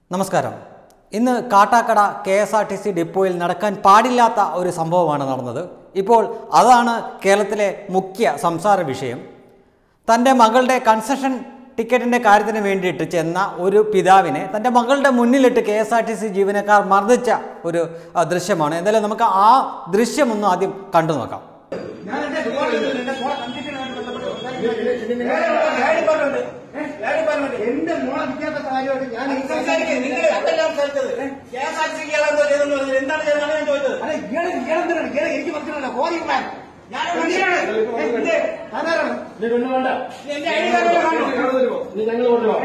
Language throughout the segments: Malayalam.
നമസ്കാരം ഇന്ന് Kattakada K S R T C ഡിപ്പോയിൽ നടക്കാൻ പാടില്ലാത്ത ഒരു സംഭവമാണ് നടന്നത് ഇപ്പോൾ അതാണ് കേരളത്തിലെ മുഖ്യ സംസാര വിഷയം തൻ്റെ മകളുടെ കൺസെഷൻ ടിക്കറ്റിൻ്റെ കാര്യത്തിന് വേണ്ടിയിട്ട് ചെന്ന ഒരു പിതാവിനെ തൻ്റെ മകളുടെ മുന്നിലിട്ട് K S R T C ജീവനക്കാർ മർദ്ദിച്ച ഒരു ആ, ദൃശ്യമാണ് എന്തായാലും നമുക്ക് ആ ദൃശ്യമൊന്ന് ആദ്യം കണ്ടു നോക്കാം ഞാൻ എന്റെ ഫോൺ എന്റെ ഫോൺ കണ്ടിട്ടാണ് ബന്ധപ്പെട്ടത് എന്റെ മോളെ വിദ്യാഭ്യാസ കാര്യമായിട്ട് ഞാൻ ഈ സംസാരിക്കുക നിങ്ങൾ അതല്ല സംസാരിച്ചത് കെ എസ് ആർ ടി സിക്ക് ഇയാളെന്തോ ചെയ്തെന്ന് പറഞ്ഞത് എന്താണ് ചെയ്തതാണ് ഞാൻ ചോദിച്ചത് അല്ല ഇയാള് ഇയാളെന്തിനാണ് ഇയാളെ എനിക്ക് മനസ്സിലായില്ല ഹോറിമാൻ ഞാൻ മനുഷ്യനാണ് എന്റെ ആരാണ് എന്റെ ഐ ഡി കാർഡ് കാണുമോ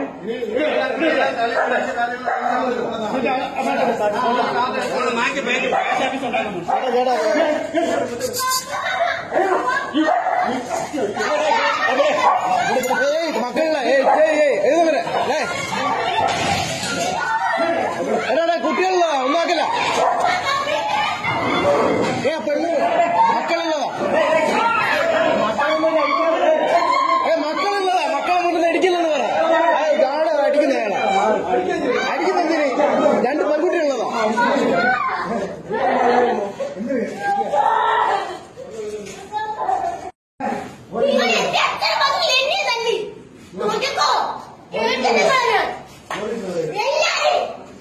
മാറ്റി പേര് ഓഫീസ് ഉണ്ടായിരുന്നു മക്കളില്ല ഏയ് ഏയ് ഏയ് എഴുതുവരെ അല്ലേ എടാ കുട്ടികളില്ല ഒന്നാക്കില്ല ഏ പെണ്ണു മക്കളുള്ളതാ ഏ മക്കളുള്ളതാ മക്കളെ മുന്നിൽ അടിക്കുന്നെന്ന് പറ ഗാഡ് അടിക്കുന്ന അയാളാ അടിക്കുന്നെന്തിന് രണ്ട് പെൺകുട്ടികളുള്ളതാ നിങ്ങൾ എന്റെ അച്ഛൻ മക്കൾ എന്നെ തല്ലി നോക്കിക്കോ കേട്ടിട്ട് ഞാൻ എല്ലാരും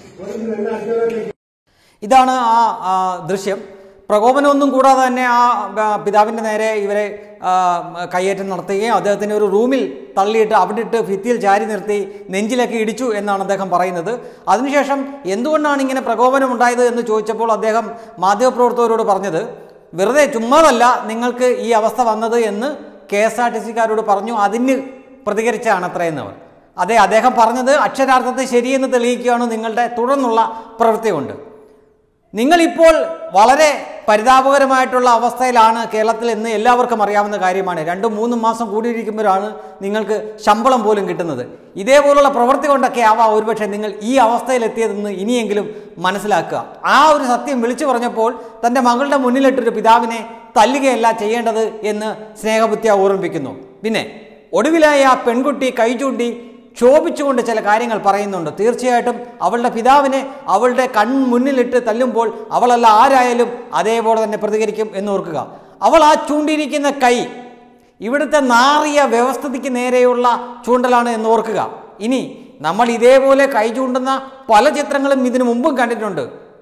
ഇതാണ് ആ ആ, ദൃശ്യം പ്രകോപനമൊന്നും കൂടാതെ തന്നെ ആ ആ, പിതാവിൻ്റെ നേരെ ഇവരെ ആ, കയ്യേറ്റം നടത്തുകയും അദ്ദേഹത്തിനെ ഒരു റൂമിൽ തള്ളിയിട്ട് അവിടെ ഇട്ട് ഭിത്തിയിൽ ചാരി നിർത്തി നെഞ്ചിലൊക്കെ ഇടിച്ചു എന്നാണ് അദ്ദേഹം പറയുന്നത് അതിനുശേഷം എന്തുകൊണ്ടാണ് ഇങ്ങനെ പ്രകോപനം ഉണ്ടായത് എന്ന് ചോദിച്ചപ്പോൾ അദ്ദേഹം മാധ്യമപ്രവർത്തകരോട് പറഞ്ഞത് വെറുതെ ചുമ്മാതല്ല നിങ്ങൾക്ക് ഈ അവസ്ഥ വന്നത് എന്ന് കെ എസ് ആർ ടി സിക്കാരോട് പറഞ്ഞു അതിന് പ്രതികരിച്ചാണ് അത്രയെന്നവർ അതെ അദ്ദേഹം പറഞ്ഞത് അക്ഷരാർത്ഥത്തിൽ ശരിയെന്ന് തെളിയിക്കുകയാണ് നിങ്ങളുടെ തുടർന്നുള്ള പ്രവൃത്തി കൊണ്ട് നിങ്ങളിപ്പോൾ വളരെ പരിതാപകരമായിട്ടുള്ള അവസ്ഥയിലാണ് കേരളത്തിൽ എന്ന് എല്ലാവർക്കും അറിയാവുന്ന കാര്യമാണ് രണ്ടും മൂന്നും മാസം കൂടിയിരിക്കുമ്പോഴാണ് നിങ്ങൾക്ക് ശമ്പളം പോലും കിട്ടുന്നത് ഇതേപോലുള്ള പ്രവൃത്തി കൊണ്ടൊക്കെ ആവാം ഒരുപക്ഷെ നിങ്ങൾ ഈ അവസ്ഥയിലെത്തിയതെന്ന് ഇനിയെങ്കിലും മനസ്സിലാക്കുക ആ ഒരു സത്യം വിളിച്ചു പറഞ്ഞപ്പോൾ തൻ്റെ മകളുടെ മുന്നിലിട്ടൊരു പിതാവിനെ തല്ലുകയല്ല ചെയ്യേണ്ടത് എന്ന് സ്നേഹബുദ്ധിയ ഓർമ്മിപ്പിക്കുന്നു പിന്നെ ഒടുവിലായി ആ പെൺകുട്ടി കൈ ചൂണ്ടി ക്ഷോഭിച്ചുകൊണ്ട് ചില കാര്യങ്ങൾ പറയുന്നുണ്ട് തീർച്ചയായിട്ടും അവളുടെ പിതാവിനെ അവളുടെ കൺ മുന്നിലിട്ട് തല്ലുമ്പോൾ അവളല്ല ആരായാലും അതേപോലെ തന്നെ പ്രതികരിക്കും എന്ന് ഓർക്കുക അവൾ ആ ചൂണ്ടിയിരിക്കുന്ന കൈ ഇവിടുത്തെ നാറിയ വ്യവസ്ഥിതിക്ക് നേരെയുള്ള ചൂണ്ടലാണ് എന്ന് ഓർക്കുക ഇനി നമ്മൾ ഇതേപോലെ കൈ ചൂണ്ടുന്ന പല ചിത്രങ്ങളും ഇതിനു മുമ്പും കണ്ടിട്ടുണ്ട്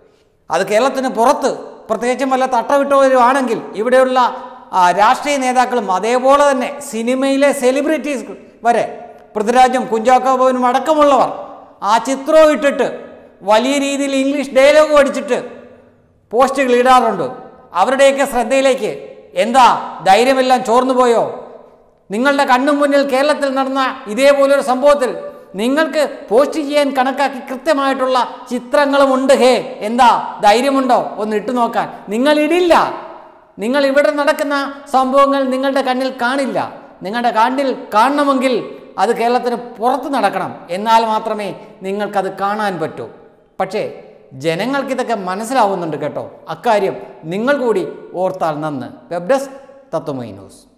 അത് കേരളത്തിന് പുറത്ത് പ്രത്യേകിച്ചും വല്ല തട്ടവിട്ടവരുമാണെങ്കിൽ ഇവിടെയുള്ള ആ, രാഷ്ട്രീയ നേതാക്കളും അതേപോലെ തന്നെ സിനിമയിലെ സെലിബ്രിറ്റീസ് വരെ പൃഥ്വിരാജും കുഞ്ചാക്കോ ബോബനും അടക്കമുള്ളവർ ആ ചിത്രവും ഇട്ടിട്ട് വലിയ രീതിയിൽ ഇംഗ്ലീഷ് ഡയലോഗ് അടിച്ചിട്ട് പോസ്റ്റുകൾ ഇടാറുണ്ട് അവരുടെയൊക്കെ ശ്രദ്ധയിലേക്ക് എന്താ ധൈര്യമെല്ലാം ചോർന്നു പോയോ നിങ്ങളുടെ കണ്ണു മുന്നിൽ കേരളത്തിൽ നടന്ന ഇതേപോലൊരു സംഭവത്തിൽ നിങ്ങൾക്ക് പോസ്റ്റ് ചെയ്യാൻ കണക്കാക്കി കൃത്യമായിട്ടുള്ള ചിത്രങ്ങളും ഉണ്ട് ഹേ എന്താ ധൈര്യമുണ്ടോ ഒന്ന് ഇട്ടു നോക്കാൻ നിങ്ങൾ ഇടില്ല നിങ്ങൾ ഇവിടെ നടക്കുന്ന സംഭവങ്ങൾ നിങ്ങളുടെ കണ്ണിൽ കാണില്ല നിങ്ങളുടെ കണ്ണിൽ കാണണമെങ്കിൽ അത് കേരളത്തിന് പുറത്ത് നടക്കണം എന്നാൽ മാത്രമേ നിങ്ങൾക്കത് കാണാൻ പറ്റൂ പക്ഷേ ജനങ്ങൾക്കിതൊക്കെ മനസ്സിലാവുന്നുണ്ട് കേട്ടോ അക്കാര്യം നിങ്ങൾ കൂടി ഓർത്താൽ നന്ന് വെബ് ഡെസ്ക് തത്വമൈ ന്യൂസ്